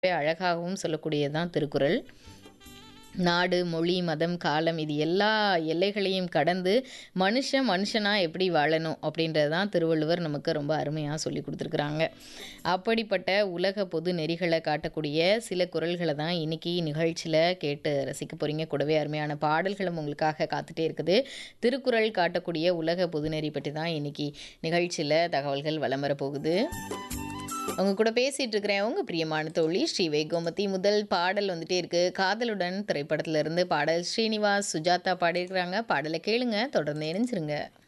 அழகாகவும் சொல்லக்கூடியது தான் திருக்குறள். நாடு, மொழி, மதம், காலம் இது எல்லா எல்லைகளையும் கடந்து மனுஷன் மனுஷனா எப்படி வாழணும் அப்படின்றது தான் திருவள்ளுவர் நமக்கு ரொம்ப அருமையா சொல்லிக் குடுத்துருக்குறாங்க. அப்படிப்பட்ட உலக பொது நெறிகள காட்டக்கூடிய சில குறள்கள தான் இன்னைக்கு நிகழ்ச்சியில கேட்டு ரசிக்க போறீங்க. கூடவே அருமையான பாடல்களும் உங்களுக்காக காத்துட்டே இருக்குது. திருக்குறள் காட்டக்கூடிய உலக பொதுநெறி பற்றி தான் இன்னைக்கு நிகழ்ச்சியில தகவல்கள் வலம் வரப்போகுது. உங்க கூட பேசிட்டு இருக்கிறேன் உங்க பிரியமான தோழி ஸ்ரீ கோமதி. முதல் பாடல் வந்துட்டே இருக்கு. காதலுடன் திரைப்படத்திலிருந்து பாடல் ஸ்ரீனிவாஸ், சுஜாதா பாடியிருக்கிறாங்க. பாடல கேளுங்க. தொடர்ந்து இணைஞ்சிருங்க.